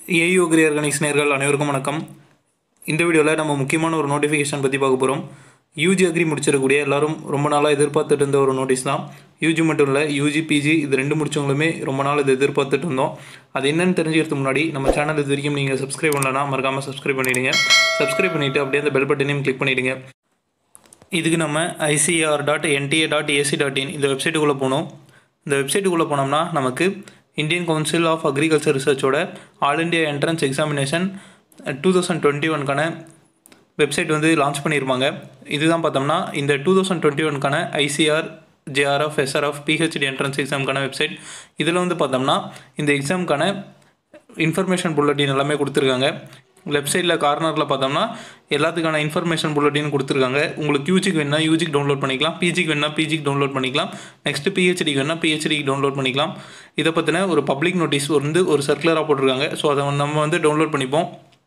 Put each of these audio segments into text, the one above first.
AU agri organics நேர்கள் அனைவருக்கும் வணக்கம் இந்த வீடியோவில் நம்ம முக்கியமான ஒரு நோட்டிஃபிகேஷன் பற்றி பார்க்க போகிறோம் யூஜி அக்ரி முடிச்சிடக்கூடிய எல்லாரும் ரொம்ப நாளாக எதிர்பார்த்துட்டு இருந்த ஒரு நோட்டீஸ் தான் யூஜி மட்டும் இல்லை யூஜி பிஜி இது ரெண்டு முடிச்சவங்களுமே ரொம்ப நாள் இது எதிர்பார்த்துட்டு இருந்தோம் அது என்னன்னு தெரிஞ்சுக்கிறதுக்கு முன்னாடி நம்ம சேனல் இது வரைக்கும் நீங்கள் சப்ஸ்கிரைப் பண்ணலன்னா மறக்காமல் சப்ஸ்கிரைப் பண்ணிவிடுங்க சப்ஸ்கிரைப் பண்ணிவிட்டு அப்படியே அந்த பெல் பட்டனையும் கிளிக் பண்ணிவிடுங்க இதுக்கு நம்ம ICAR dot NTA dot AC dot in இந்த வெப்சைட்டுக்குள்ளே போனோம் இந்த வெப்சைட்டுக்குள்ளே போனோம்னா நமக்கு இந்தியன் கவுன்சில் ஆஃப் அக்ரிகல்ச்சர் ரிசர்ச்சோட all India entrance examination two thousand twenty ஒன்க்கான வெப்சைட் வந்து லான்ச் பண்ணியிருப்பாங்க இதுதான் பார்த்தோம்னா இந்த டூ தௌசண்ட் டுவெண்ட்டி ஒன்க்கான ICAR JRF SRF PhD entrance எக்ஸாமுக்கான வெப்சைட் இதில் வந்து பார்த்தோம்னா இந்த எக்ஸாமுக்கான இன்ஃபர்மேஷன் புல்லட்டின் எல்லாமே கொடுத்துருக்காங்க லெஃப்ட் சைடில் கார்னரில் பார்த்தோம்னா எல்லாத்துக்கான இன்ஃபர்மேஷன் புல்லட்டின் கொடுத்துருக்காங்க உங்களுக்கு யூஜிக்கு வேணா யூஜிக்கு டவுன்லோட் பண்ணிக்கலாம் பிஜிக்கு வேணா பிஜிக்கு டவுன்லோட் பண்ணிக்கலாம் நெக்ஸ்ட் பிஹெச்டிக்கு வேணா பிஹெச்டிக்கு டவுன்லோட் பண்ணிக்கலாம் இதை பற்றின ஒரு பப்ளிக் நோட்டீஸ் வந்து ஒரு சர்க்குலராக போட்டிருக்காங்க ஸோ அதை நம்ம வந்து டவுன்லோட் பண்ணிப்போம்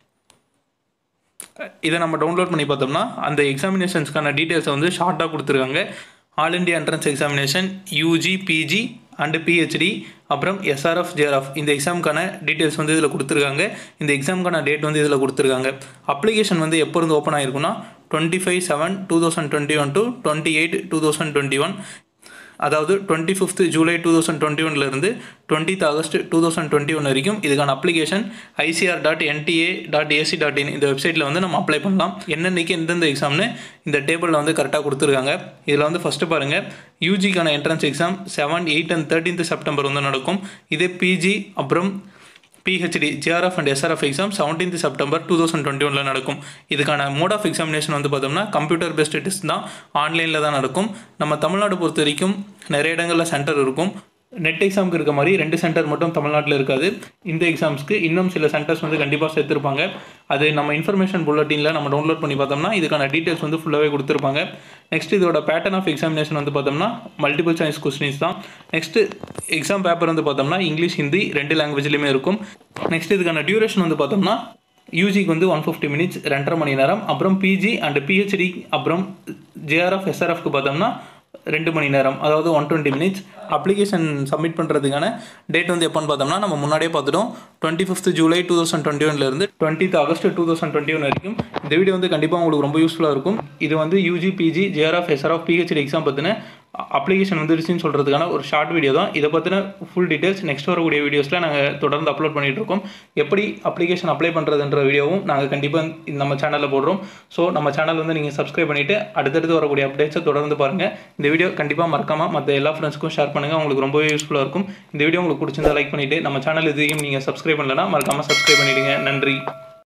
இதை நம்ம டவுன்லோட் பண்ணி பார்த்தோம்னா அந்த எக்ஸாமினேஷன்ஸ்க்கான டீட்டெயில்ஸை வந்து ஷார்ட்டாக கொடுத்துருக்காங்க all India entrance examination UG PG and PhD அப்புறம் எஸ்ஆர்எஃப் ஜேஆர்எஃப் இந்த எக்ஸாமுக்கான டீட்டெயில்ஸ் வந்து இதில் கொடுத்துருக்காங்க இந்த எக்ஸாமுக்கான டேட் வந்து இதில் கொடுத்துருக்காங்க அப்ளிகேஷன் வந்து எப்போ இருந்து ஓப்பன் ஆயிருக்குன்னா twenty five seven two thousand twenty one to twenty eight two thousand twenty one அதாவது twenty fifth July two thousand twenty ஒன்லேருந்து twentieth August two thousand twenty one வரைக்கும் இதுக்கான application ICAR dot NTA dot AC dot in இந்த வெப்சைட்டில் வந்து நம்ம apply பண்ணலாம் என்னென்னைக்கு எந்தெந்த எக்ஸாம்னு இந்த டேபிளில் வந்து கரெக்டாக கொடுத்துருக்காங்க இதில் வந்து ஃபஸ்ட்டு பாருங்கள் யூஜிக்கான entrance exam seven eight and thirteenth September வந்து நடக்கும் இதே பிஜி அப்புறம் PhD JRF and SRF exam seventeenth September two thousand twenty ஒனில் நடக்கும் இதுக்கான மோட் ஆஃப் எக்ஸாமினேஷன் வந்து பார்த்தோம்னா கம்ப்யூட்டர் பேஸ்டு டெஸ்ட் தான் ஆன்லைனில் தான் நடக்கும் நம்ம தமிழ்நாடு பொறுத்த வரைக்கும் நிறைய இடங்களில் சென்டர் இருக்கும் நெட் எக்ஸாமுக்கு இருக்க மாதிரி ரெண்டு சென்டர் மட்டும் தமிழ்நாட்டில் இருக்காது இந்த எக்ஸாம்ஸ்க்கு இன்னும் சில சென்டர்ஸ் வந்து கண்டிப்பாக சேர்த்துருப்பாங்க அது நம்ம இன்ஃபர்மேஷன் புல்லட்டினில் நம்ம டவுன்லோட் பண்ணி பார்த்தோம்னா இதுக்கான டீட்டெயில்ஸ் வந்து ஃபுல்லாகவே கொடுத்துருப்பாங்க நெக்ஸ்ட் இதோட பேட்டர்ன் ஆஃப் எக்ஸாமினேஷன் வந்து பார்த்தோம்னா மல்டிபிள் சாய்ஸ் கொஸ்டின்ஸ் தான் நெக்ஸ்ட் எக்ஸாம் பேப்பர் வந்து பார்த்தோம்னா இங்கிலீஷ் ஹிந்தி ரெண்டு லாங்குவேஜ்லையுமே இருக்கும் நெக்ஸ்ட் இதுக்கான டியூரேஷன் வந்து பார்த்தோம்னா யூஜிக்கு வந்து ஒன் ஃபிஃப்டி மினிட்ஸ் ரெண்டரை மணி நேரம் அப்புறம் பிஜி அண்ட் பிஹெச்டி அப்புறம் ஜேஆர்எஃப் எஸ்ஆர்எஃப்க்கு பார்த்தோம்னா ரெண்டு மணி நேரம் அதாவது one twenty minutes application submit பண்ணுறதுக்கான டேட் வந்து எப்போன்னு பார்த்தோம்னா நம்ம முன்னாடியே பார்த்துட்டோம் twenty fifth July two thousand twenty ஒன்லேருந்து twenty August two thousand twenty one வரைக்கும் இந்த வீடியோ வந்து கண்டிப்பாக உங்களுக்கு ரொம்ப யூஸ்ஃபுல்லாக இருக்கும் இது வந்து UG PG JRF SRF PhD exam பற்றின அப்ளிகேஷன் வந்துருச்சுன்னு சொல்கிறதுக்கான ஒரு ஷார்ட் வீடியோ தான் இதை பற்றின ஃபுல் டீட்டெயில்ஸ் நெக்ஸ்ட் வரக்கூடிய வீடியோஸில் நாங்கள் தொடர்ந்து அப்லோட் பண்ணிகிட்டு இருக்கோம் எப்படி அப்ளிகேஷன் அப்ளை பண்ணுறதுன்ற வீடியோவும் நாங்கள் கண்டிப்பாக நம்ம சேனலில் போடுறோம் ஸோ நம்ம சேனல் வந்து நீங்கள் சப்ஸ்கிரைப் பண்ணிவிட்டு அடுத்தடுத்து வரக்கூடிய அப்டேட்ஸை தொடர்ந்து பாருங்கள் இந்த வீடியோ கண்டிப்பாக மறக்காமல் மற்ற எல்லா ஃப்ரெண்ட்ஸ்க்கும் ஷேர் பண்ணுங்கள் உங்களுக்கு ரொம்பவே யூஸ்ஃபுல்லாக இருக்கும் இந்த வீடியோ உங்களுக்கு பிடிச்சிருந்தா லைக் பண்ணிவிட்டு நம்ம சேனல் இதையும் நீங்கள் சப்ஸ்கிரைப் பண்ணலன்னா மறக்காமல் சப்ஸ்கிரைப் பண்ணிவிடுங்க நன்றி